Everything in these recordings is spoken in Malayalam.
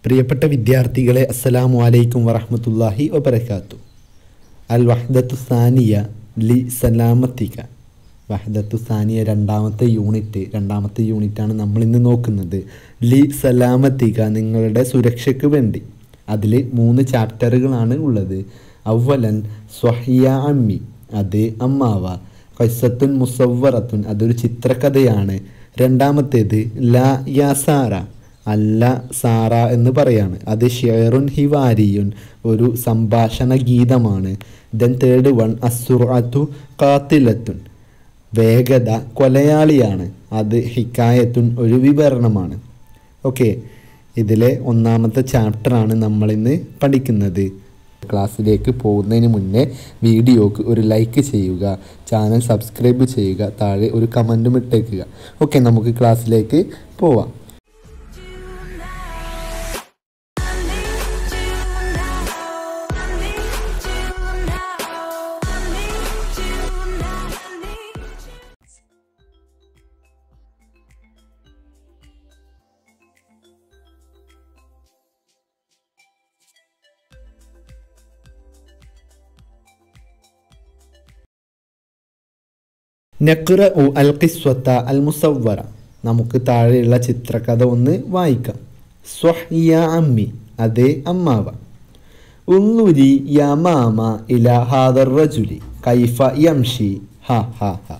പ്രിയപ്പെട്ട വിദ്യാർത്ഥികളെ അസ്സലാമു അലൈക്കും വറഹ്മത്തുള്ളാഹി വബറകാത്തു അൽ വഹദത്തു സാനിയ ലി സലാമത്തിക വഹദത്തു സാനിയ രണ്ടാമത്തെ യൂണിറ്റ് രണ്ടാമത്തെ യൂണിറ്റാണ് നമ്മൾ ഇന്ന് നോക്കുന്നത് ലി സലാമത്തിക നിങ്ങളുടെ സുരക്ഷയ്ക്ക് വേണ്ടി അതിൽ മൂന്ന് ചാപ്റ്ററുകളാണ് ഉള്ളത് അവലൻ സ്വഹിയ അമ്മി അത് അമ്മാവ ഖൈസത്തുൻ മുസവ്വറത്തുൻ അതൊരു ചിത്രകഥയാണ് രണ്ടാമത്തേത് ലാ യാസാറ അല്ല സാറ എന്ന് പറയാണ് അത് ഷെയറുൻ ഹിവാരിയുൻ ഒരു സംഭാഷണ ഗീതമാണ് ദെൻ തേർഡ് വൺ അസുറത്തു കാത്തിലത്തുൻ വേഗത കൊലയാളിയാണ് അത് ഹിക്കായത്തുൻ ഒരു വിവരണമാണ് ഓക്കെ ഇതിലെ ഒന്നാമത്തെ ചാപ്റ്ററാണ് നമ്മളിന്ന് പഠിക്കുന്നത് ക്ലാസ്സിലേക്ക് പോകുന്നതിന് മുന്നേ വീഡിയോക്ക് ഒരു ലൈക്ക് ചെയ്യുക ചാനൽ സബ്സ്ക്രൈബ് ചെയ്യുക താഴെ ഒരു കമൻറ്റും ഇട്ടേക്കുക ഓക്കെ നമുക്ക് ക്ലാസ്സിലേക്ക് പോവാം നക്ര ഉ അൽ ഖിസ്വത്ത അൽ മുസവ്വറ നമുക്ക് താഴെയുള്ള ചിത്രകഥ ഒന്ന് വായിക്കാം സ്വഹ്യ അമ്മി അതേ അമ്മാവ ഉന്നുരി യാ മാമ ഇല ഹാദർ റജുലി കൈഫ യംഷി ഹ ഹ ഹ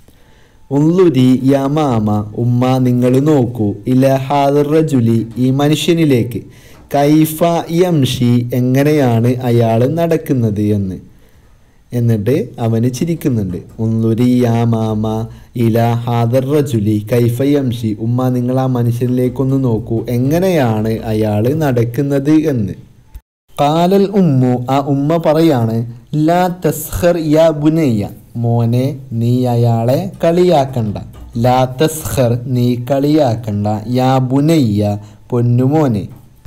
ഉള്ളുരി യാ മാമ ഉമ്മ നിങ്ങൾ നോക്കൂ ഇല ഹാദർ റജുലി ഈ മനുഷ്യനിലേക്ക് കൈഫ യംഷി എങ്ങനെയാണ് അയാൾ നടക്കുന്നത് എന്ന് എന്നിട്ട് അവന് ചിരിക്കുന്നുണ്ട് ഉള്ളുരി യാ മാമ ഇല ഹാദർ റജുലി കൈഫ യംഷി ഉമ്മ നിങ്ങൾ ആ മനുഷ്യനിലേക്കൊന്ന് നോക്കൂ എങ്ങനെയാണ് അയാൾ നടക്കുന്നത് എന്ന് കാലൽ ഉമ്മു ആ ഉമ്മ പറയാണ് ലാ തസ്ഹർ യാ ബുനയ്യ മോനെ നീ അയാളെ കളിയാക്കണ്ട ലാ തസ്ഹർ നീ കളിയാക്കണ്ട യാ ബുനയ്യ പൊന്നുമോനെ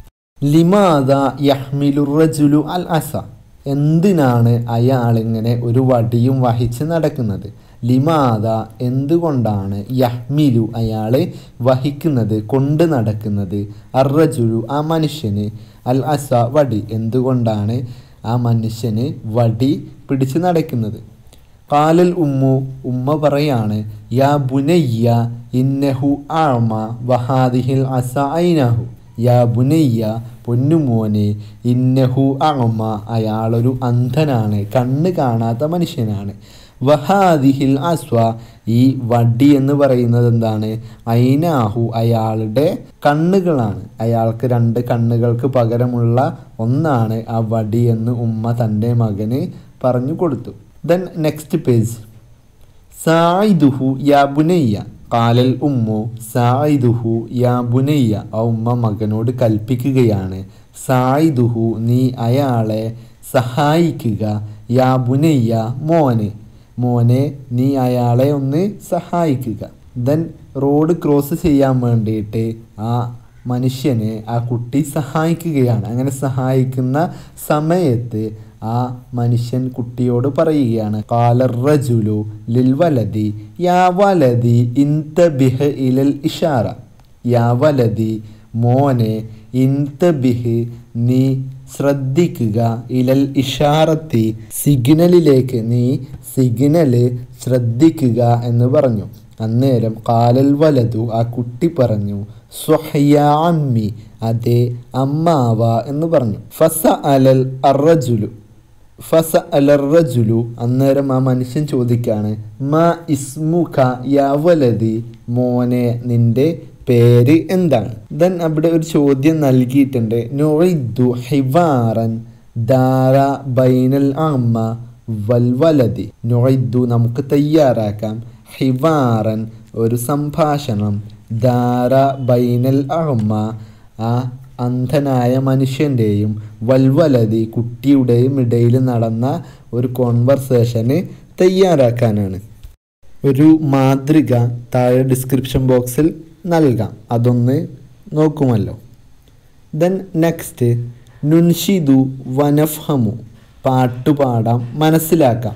ലിമാദ യഹ്മിലുർ റജുലു അൽ അസ എന്തിനാണ് അയാൾ ഇങ്ങനെ ഒരു വടിയും വഹിച്ച് നടക്കുന്നത് ലിമാദ എന്തുകൊണ്ടാണ് യഹ്മിലു അയാൾ വഹിക്കുന്നത് കൊണ്ട് നടക്കുന്നത് അർറജുലു ആ മനുഷ്യന് അൽ അസ വടി എന്തുകൊണ്ടാണ് ആ മനുഷ്യന് വടി പിടിച്ച് നടക്കുന്നത് കാലൽ ഉമ്മു ഉമ്മ പറയാണ് യാ ബുനയ്യ ഇന്നഹു ആമ വഹാദിഹിൽ അസ ഐനഹു യാ ബുനയ്യ പൊന്നുമോനെ ഇന്നഹു അമ്മ അയാളൊരു അന്ധനാണ് കണ്ണ് കാണാത്ത മനുഷ്യനാണ് വഹാദിഹിൽ അസ്വ ഈ വടി എന്ന് പറയുന്നത് എന്താണ് ഐനാഹു അയാളുടെ കണ്ണുകളാണ് അയാൾക്ക് രണ്ട് കണ്ണുകൾക്ക് പകരമുള്ള ഒന്നാണ് ആ വടി എന്ന് ഉമ്മ തൻ്റെ മകന് പറഞ്ഞു കൊടുത്തു ദെൻ നെക്സ്റ്റ് പേജ് സായിദുഹു യാ ബുനയ്യ കാലൽ ഉമ്മു സായിദുഹു യാ ബുനയ്യ ആ ഉമ്മ മകനോട് കൽപ്പിക്കുകയാണ് സായിദുഹു നീ അയാളെ സഹായിക്കുക യാ ബുനയ്യ മോനെ മോനെ നീ അയാളെ ഒന്ന് സഹായിക്കുക ദെൻ റോഡ് ക്രോസ് ചെയ്യാൻ വേണ്ടിയിട്ട് ആ മനുഷ്യനെ ആ കുട്ടി സഹായിക്കുകയാണ് അങ്ങനെ സഹായിക്കുന്ന സമയത്ത് ആ മനുഷ്യൻ കുട്ടിയോട് പറയുകയാണ് കാലർ റജുലു ലിൽ വലതി യാ വലതി ഇൻതബിഹ് ഇലൽ ഇഷാറ യാ വലതി മോനെ ഇൻതബിഹ് നീ ശ്രദ്ധിക്കുക ഇലൽ ഇഷാറത്തി സിഗ്നലിലേക്ക് നീ സിഗ്നല് ശ്രദ്ധിക്കുക എന്ന് പറഞ്ഞു അന്നേരം കാലൽ വലതു ആ കുട്ടി പറഞ്ഞു സ്വഹയാമ്മി അതെ അമ്മാവ എന്ന് പറഞ്ഞു ഫസ അലൽ അറജുലു ഫസ അലറജുലു അന്നേരം ആ മനുഷ്യൻ ചോദിക്കാണ് മാ ഇസ്മുഖ യാവലതി മോനെ നിന്റെ പേര് എന്താണ് ദെൻ അവിടെ ഒരു ചോദ്യം നൽകിയിട്ടുണ്ട് നൊഴിദ്ദു ഹിവാറൻ ദാര ബൈനൽ അമ്മ വൽവലതി നൊഴിദ്ദു നമുക്ക് തയ്യാറാക്കാം ഹിവാറൻ ഒരു സംഭാഷണം ദാര ബൈനൽ അമ്മ ആ അന്ധനായ മനുഷ്യൻ്റെയും വൽവലതി കുട്ടിയുടെയും ഇടയിൽ നടന്ന ഒരു കോൺവെർസേഷന് തയ്യാറാക്കാനാണ് ഒരു മാതൃക താഴെ ഡിസ്ക്രിപ്ഷൻ ബോക്സിൽ നൽകാം അതൊന്ന് നോക്കുമല്ലോ ദെൻ നെക്സ്റ്റ് നുൻഷിദു വനഫ്ഹമു പാട്ടുപാടാം മനസ്സിലാക്കാം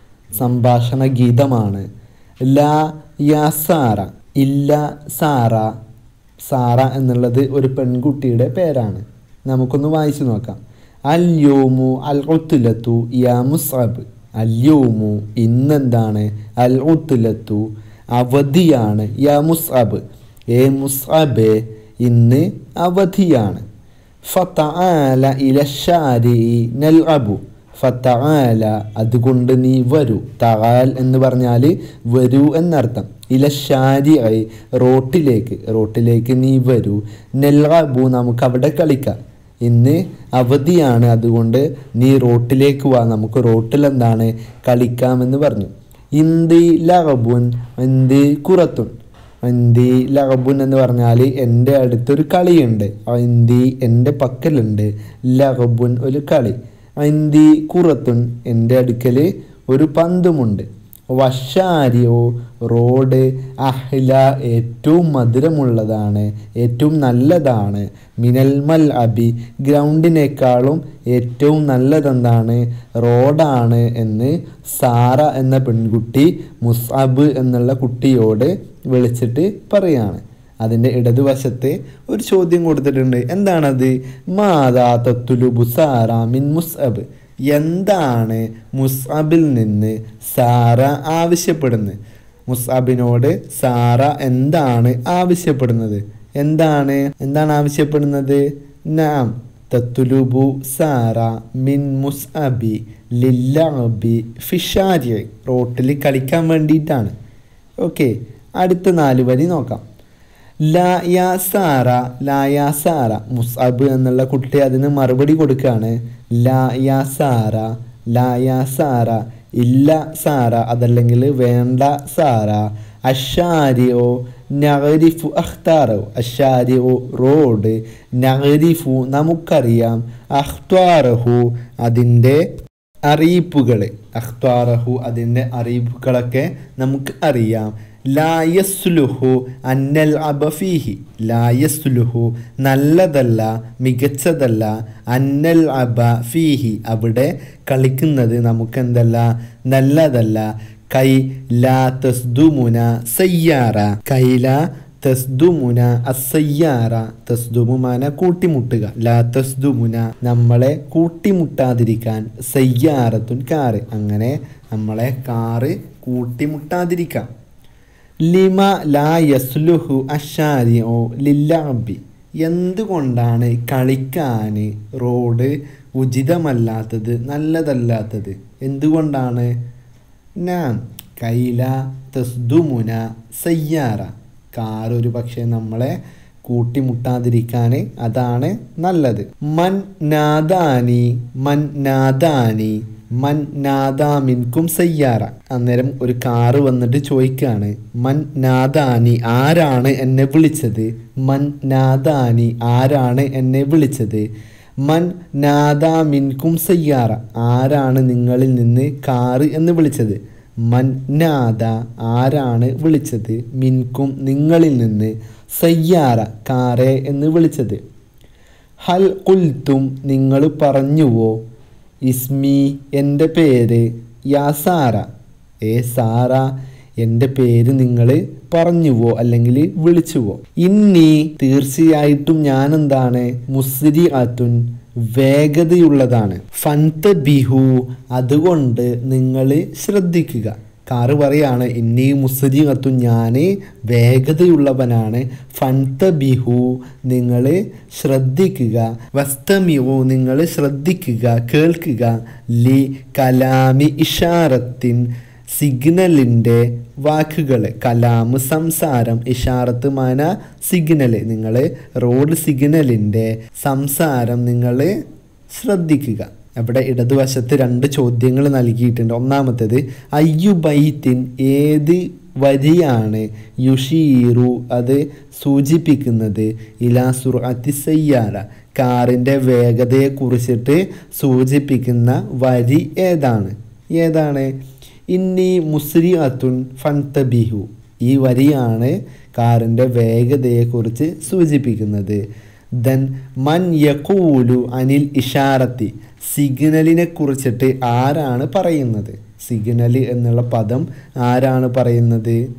സംഭാഷണ ഗീതമാണ് ലാ യാസാറ ഇല്ല സാറ സാറ എന്നുള്ളത് ഒരു പെൺകുട്ടിയുടെ പേരാണ് നമുക്കൊന്ന് വായിച്ചു നോക്കാം അല്യോമു അൽ ഒത്തുലത്തു യാ മുസ്അബ് അല്യോമു ഇന്നെന്താണ് അൽ ഒത്തുലത്തു അവധിയാണ് യാ മുസ്അബ് ഏ മുസ്അബെ ഇന്ന് അവധിയാണ് ഫതആല ഇലശാരി നൽഅബു ഫതആല അതുകൊണ്ട് നീ വരൂ തആൽ എന്ന് പറഞ്ഞാൽ വരൂ എന്നർത്ഥം ഇലശാരി റോട്ടിലേക്ക് റോട്ടിലേക്ക് നീ വരൂ നെൽഅബു നമുക്ക് അവിടെ കളിക്കാം ഇന്ന് അവധിയാണ് അതുകൊണ്ട് നീ റോട്ടിലേക്ക് വാ നമുക്ക് റോട്ടിൽ എന്താണ് കളിക്കാമെന്ന് പറഞ്ഞു ഇന്തി ലഹബുൻ ഇന്തി കുറത്തുൻ ഇന്തി ലഹബുൻ എന്ന് പറഞ്ഞാൽ എൻ്റെ അടുത്തൊരു കളിയുണ്ട് ഇന്തി എൻ്റെ പക്കലുണ്ട് ലഹബുൻ ഒരു കളി ഇന്തി കുറത്തുൻ എൻ്റെ അടുക്കൽ ഒരു പന്തുമുണ്ട് വഷാരിയോ റോഡ് അഹ്ല ഏറ്റവും മധുരമുള്ളതാണ് ഏറ്റവും നല്ലതാണ് മിനൽ മൽ അബി ഗ്രൗണ്ടിനേക്കാളും ഏറ്റവും നല്ലതെന്താണ് റോഡാണ് എന്ന് സാറ എന്ന പെൺകുട്ടി മുസ്അബ് എന്നുള്ള കുട്ടിയോട് വിളിച്ചിട്ട് പറയാണ് അതിൻ്റെ ഇടതുവശത്ത് ഒരു ചോദ്യം കൊടുത്തിട്ടുണ്ട് എന്താണത് മാതാ തത്തുലുബു സാറ മിൻ മുസ്അബ് എന്താണ് മുസ്അബിൽ നിന്ന് സാറ ആവശ്യപ്പെടുന്നത് മുസ്അബിനോട് സാറ എന്താണ് ആവശ്യപ്പെടുന്നത് എന്താണ് എന്താണ് ആവശ്യപ്പെടുന്നത് നാം തത്തുലുബു സാറ മിൻ മുസ്അബി ലില്ലബി ഫിഷാരി റോട്ടിൽ കളിക്കാൻ വേണ്ടിയിട്ടാണ് ഓക്കെ അടുത്ത നാല് വരി നോക്കാം ലാ യാ സാറ ലാ യാ സാറ മുസ്അബ് എന്നുള്ള കുട്ടി അതിന് മറുപടി കൊടുക്കുകയാണ് ലാ യാ സാറ ലാ യാ സാറ ഇല്ല സാറ അതല്ലെങ്കിൽ വേണ്ട സാറ അഷാരിയോ നഗരിഫു അഖ്താറോ അഷാരിയോ റോഡ് നഗരിഫു നമുക്കറിയാം അഖ്താറഹു അതിൻ്റെ അറിയിപ്പുകൾ അഖ്താറഹു അതിൻ്റെ അറിയിപ്പുകളൊക്കെ നമുക്ക് അറിയാം ലായസ്ലുഹു അന്നൽ അബഫീഹി ലായസ്ലുഹു നല്ലതല്ല മികച്ചതല്ല അന്നൽ അബ ഫീഹി അവിടെ കളിക്കുന്നത് നമുക്കെന്തല്ല നല്ലതല്ല കൈ ലാ തസ്ദുമുന സയ്യാറ കൈല തസ്ദുമുന അസയ്യാറ തസ്ദുമുമാന കൂട്ടിമുട്ടുക ലാ തസ്ദുമുന നമ്മളെ കൂട്ടിമുട്ടാതിരിക്കാൻ സയ്യാറത്തുൻ കാറ് അങ്ങനെ നമ്മളെ കാറ് കൂട്ടിമുട്ടാതിരിക്കാം ലിമ ലാ യസ്ലുഹു അഷാരിയോ ലില്ലാബി എന്തുകൊണ്ടാണ് കളിക്കാൻ റോഡ് ഉചിതമല്ലാത്തത് നല്ലതല്ലാത്തത് എന്തുകൊണ്ടാണ് നാം കൈല തസ്ദുമുന സയ്യാറ കാർ ഒരു പക്ഷേ നമ്മളെ കൂട്ടിമുട്ടാതിരിക്കാൻ അതാണ് നല്ലത് മൻ നാദാനി മൻ നാദാനി മൻ നാദാമിൻകും സയ്യാറ അന്നേരം ഒരു കാറ് വന്നിട്ട് ചോദിക്കുകയാണ് മൻ നാദാനി ആരാണ് എന്നെ വിളിച്ചത് മൻ നാദാനി ആരാണ് എന്നെ വിളിച്ചത് മൻ നാദാമിൻകും സയ്യാറ ആരാണ് നിങ്ങളിൽ നിന്ന് കാറ് എന്ന് വിളിച്ചത് മൻ നാദ ആരാണ് വിളിച്ചത് മിൻകും നിങ്ങളിൽ നിന്ന് സയ്യാറ കാറെ എന്ന് വിളിച്ചത് ഹൽ കുൽത്തും നിങ്ങൾ പറഞ്ഞുവോ ഇസ്മി എൻ്റെ പേര് യാ സാറ ഏ സാറ എൻ്റെ പേര് നിങ്ങൾ പറഞ്ഞുവോ അല്ലെങ്കിൽ വിളിച്ചുവോ ഇനി തീർച്ചയായിട്ടും ഞാൻ എന്താണ് മുസ്രി അത്തുൻ വേഗതയുള്ളതാണ് ഫന്ത ബിഹു അതുകൊണ്ട് നിങ്ങൾ ശ്രദ്ധിക്കുക കാറ് പറയാണ് ഇന്നീ മുസ്രി അത്തുൻ ഞാൻ വേഗതയുള്ളവനാണ് ഫന്ത ബിഹു നിങ്ങൾ ശ്രദ്ധിക്കുക വസ്തമിഹു നിങ്ങൾ ശ്രദ്ധിക്കുക കേൾക്കുക ലി കലാമി ഇഷാറത്തിൻ സിഗ്നലിൻ്റെ വാക്കുകൾ കലാമ് സംസാരം ഇഷാറത്ത് മാന സിഗ്നൽ നിങ്ങൾ റോഡ് സിഗ്നലിൻ്റെ സംസാരം നിങ്ങൾ ശ്രദ്ധിക്കുക അവിടെ ഇടതുവശത്ത് രണ്ട് ചോദ്യങ്ങൾ നൽകിയിട്ടുണ്ട് ഒന്നാമത്തേത് അയ്യുബൈത്തിൻ ഏത് വരിയാണ് യുഷീറു അത് സൂചിപ്പിക്കുന്നത് ഇലാ സുർ അതിസയ്യാറ കാറിൻ്റെ വേഗതയെ കുറിച്ചിട്ട് സൂചിപ്പിക്കുന്ന വരി ഏതാണ് ഏതാണ് ഇന്നി മുസ്രി അത്തുൻ ഫൻതബിഹു ഈ വരിയാണ് കാറിൻ്റെ വേഗതയെക്കുറിച്ച് സൂചിപ്പിക്കുന്നത് ദൻ മൻ യക്കൂലു അനിൽ ഇഷാറത്തി സിഗ്നലിനെ കുറിച്ചിട്ട് ആരാണ് പറയുന്നത് സിഗ്നൽ എന്നുള്ള പദം ആരാണ് പറയുന്നത്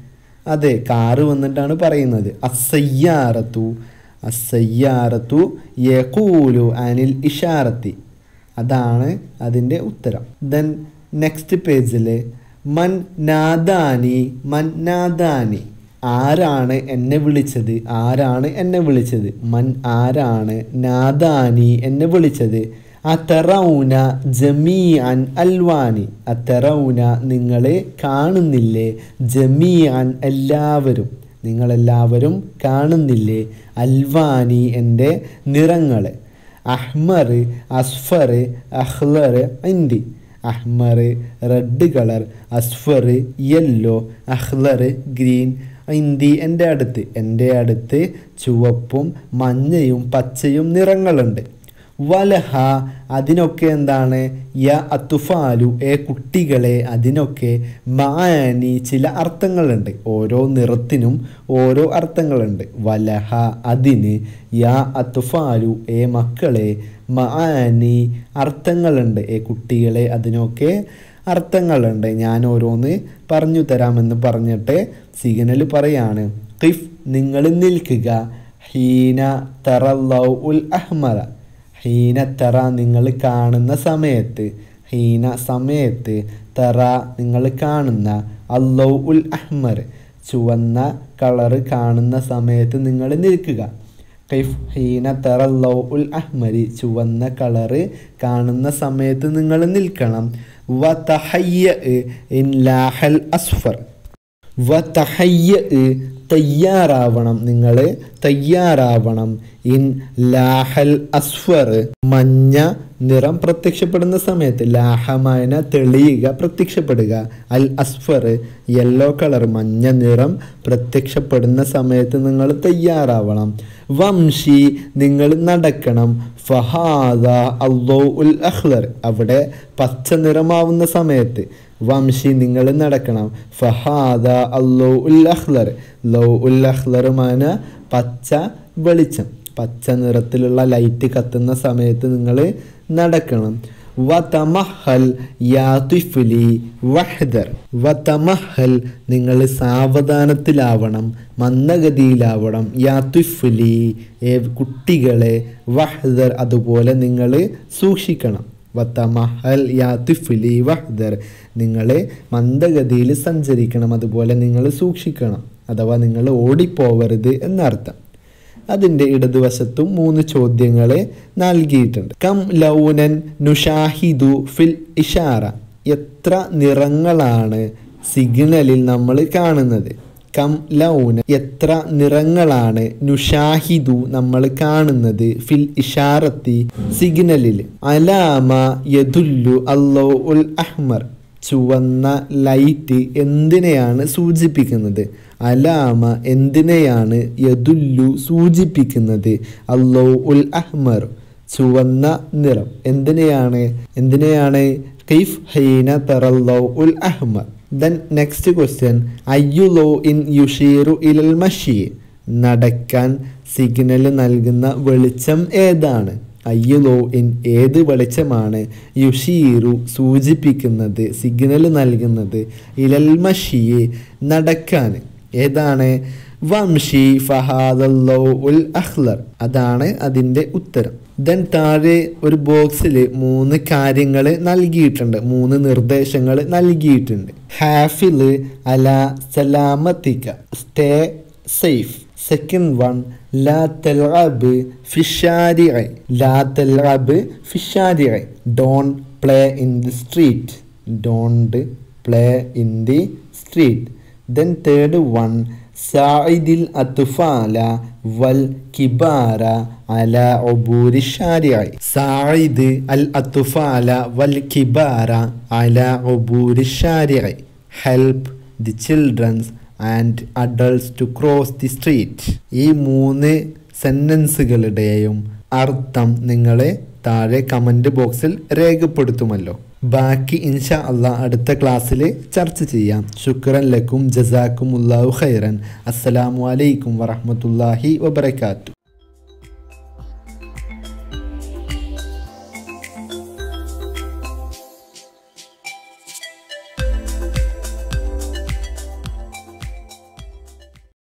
അതെ കാറ് വന്നിട്ടാണ് പറയുന്നത് അസയ്യാറത്തു അസയ്യാറത്തു യഖൂലു അനിൽ ഇഷാറത്തി അതാണ് അതിൻ്റെ ഉത്തരം ദെൻ നെക്സ്റ്റ് പേജിൽ മൻ നാദാനി മൻ നാദാനി ആരാണ് എന്നെ വിളിച്ചത് ആരാണ് എന്നെ വിളിച്ചത് മൻ ആരാണ് നാദാനി എന്നെ വിളിച്ചത് അത്തറൗന ജമീ അൻ അൽവാനി അത്തറൗന നിങ്ങളെ കാണുന്നില്ലേ ജമീ അൻ എല്ലാവരും നിങ്ങളെല്ലാവരും കാണുന്നില്ലേ അൽവാനി എൻ്റെ നിറങ്ങൾ അഹ്മർ അസ്ഫർ അഹ്ലർ ഇന്തി അഹ്മർ റെഡ് കളർ അസ്ഫർ യെല്ലോ അഹ്ലർ ഗ്രീൻ ഇന്തി എൻ്റെ അടുത്ത് എൻ്റെ അടുത്ത് ചുവപ്പും മഞ്ഞയും പച്ചയും നിറങ്ങളുണ്ട് വലഹ അതിനൊക്കെ എന്താണ് യ അത്തുഫാലു ഏ കുട്ടികളെ അതിനൊക്കെ മാനി ചില അർത്ഥങ്ങളുണ്ട് ഓരോ നിറത്തിനും ഓരോ അർത്ഥങ്ങളുണ്ട് വലഹ അതിന് യ അത്തുഫാലു ഏ മക്കളെ മാനി അർത്ഥങ്ങളുണ്ട് ഏ കുട്ടികളെ അതിനൊക്കെ അർത്ഥങ്ങളുണ്ട് ഞാൻ ഓരോന്ന് പറഞ്ഞു തരാമെന്ന് പറഞ്ഞിട്ട് സിഗ്നൽ പറയാണ് ഖിഫ് നിങ്ങൾ നിൽക്കുക ഹീന തറല്ലൗ ഉൽ അഹ്മറ ഹീന തറ നിങ്ങൾ കാണുന്ന സമയത്ത് ഹീന സമയത്ത് തറ നിങ്ങൾ കാണുന്ന അല്ലൗ ഉൽ അഹ്മർ ചുവന്ന കളറ് കാണുന്ന സമയത്ത് നിങ്ങൾ നിൽക്കുക കൈഫ് ഹീന തറല്ലൗ ഉൽ അഹ്മരി ചുവന്ന കളറ് കാണുന്ന സമയത്ത് നിങ്ങൾ നിൽക്കണം വ തഹയ്യ ഇൻ ലാഹൽ അസ്ഫർ വ തഹയ്യ തയ്യാറാവണം നിങ്ങൾ തയ്യാറാവണം ഇൻ ലാഹൽ അസ്ഫർ മഞ്ഞ നിറം പ്രത്യക്ഷപ്പെടുന്ന സമയത്ത് ലാഹമായന തെളിയുക പ്രത്യക്ഷപ്പെടുക അൽ അസ്ഫർ യെല്ലോ കളർ മഞ്ഞ നിറം പ്രത്യക്ഷപ്പെടുന്ന സമയത്ത് നിങ്ങൾ തയ്യാറാവണം വംശി നിങ്ങൾ നടക്കണം ഫഹാദ അള്ളോ ഉൽ അഹ്ലർ അവിടെ പച്ച നിറമാവുന്ന സമയത്ത് വംശി നിങ്ങൾ നടക്കണം ഫഹാദ അല്ലോ ഉൽ അഹ്ലർ ലോ ഉൽ അഹ്ലറുമാന പച്ച വെളിച്ചം പച്ച നിറത്തിലുള്ള ലൈറ്റ് കത്തുന്ന സമയത്ത് നിങ്ങൾ നടക്കണം വതമഹൽ യാതിഫുലി വഹദർ വതമഹൽ നിങ്ങൾ സാവധാനത്തിലാവണം മന്ദഗതിയിലാവണം യാതിഫുലി ഏ കുട്ടികളെ വഹദർ അതുപോലെ നിങ്ങൾ സൂക്ഷിക്കണം വത്തമഹൽ യാതിഫുലി വഹദർ നിങ്ങൾ മന്ദഗതിയിൽ സഞ്ചരിക്കണം അതുപോലെ നിങ്ങൾ സൂക്ഷിക്കണം അഥവാ നിങ്ങൾ ഓടിപ്പോവരുത് എന്നർത്ഥം അതിൻ്റെ ഇടതുവശത്തും മൂന്ന് ചോദ്യങ്ങൾ നൽകിയിട്ടുണ്ട് കം ലൗനൻ നുഷാഹിദു ഫിൽ ഇഷാറ എത്ര നിറങ്ങളാണ് സിഗ്നലിൽ നമ്മൾ കാണുന്നത് കം ലൗന എത്ര നിറങ്ങളാണ് നുഷാഹിദു നമ്മൾ കാണുന്നത് ഫിൽ ഇഷാറത്തി സിഗ്നലിൽ അലാമ യദുല്ലു അല്ലോ ഉൽ അഹ്മർ ചുവന്ന ലൈറ്റ് എന്തിനെയാണ് സൂചിപ്പിക്കുന്നത് അലാമ എന്തിനെയാണ് യദുല്ലു സൂചിപ്പിക്കുന്നത് അല്ലോ ഉൽ അഹ്മർ ചുവന്ന നിറം എന്തിനെയാണ് എന്തിനെയാണ് കൈഫ് ഹൈന തറല്ലോ ഉൽ അഹ്മർ ദെൻ നെക്സ്റ്റ് ക്വസ്റ്റ്യൻ അയ്യുലോ ഇൻ യുഷീറു ഇലൽ മഷി നടക്കാൻ സിഗ്നൽ നൽകുന്ന വെളിച്ചം ഏതാണ് അയ്യുലോ ഇൻ ഏത് വെളിച്ചമാണ് യുഷീറു സൂചിപ്പിക്കുന്നത് സിഗ്നൽ നൽകുന്നത് ഇലൽ മഷിയെ നടക്കാൻ ഏതാണ് വംഷി ഫഹാദല്ലോ ഉൽ അഹ്ലർ അതാണ് അതിൻ്റെ ഉത്തരം ദെൻ താഴെ ഒരു ബോക്സിൽ മൂന്ന് കാര്യങ്ങൾ നൽകിയിട്ടുണ്ട് മൂന്ന് നിർദ്ദേശങ്ങൾ നൽകിയിട്ടുണ്ട് ഹാഫിൽ അല സലാമത്തിക്ക സ്റ്റേ സേഫ് സെക്കൻഡ് വൺ ലാ തൽഅബ് ഫിഷാരിഐ ലാ തൽഅബ് ഫിഷാരിഐ don't play in the street don't play in the street then third one സായിദിൽ അത്തുഫാല വൽ കിബാര അല ഒബൂരി ഷാരിയായി സായിദ് അൽ അത്തുഫാല വൽ കിബാര അല ഒബൂരി ഷാരിയായി help the childrens and adults to cross the street ഈ മൂന്ന് സെൻറ്റൻസുകളുടെയും അർത്ഥം നിങ്ങളെ താഴെ കമൻറ്റ് ബോക്സിൽ രേഖപ്പെടുത്തുമല്ലോ ബാക്കി ഇൻഷാ അള്ളാ അടുത്ത ക്ലാസ്സിൽ ചർച്ച ചെയ്യാം ശുക്രൻ ലക്കും ജസാക്കും ഉല്ലാഹു ഖൈറൻ അസ്സലാമു അലൈക്കും വറഹമത്തല്ലാഹി വബർക്കാത്തു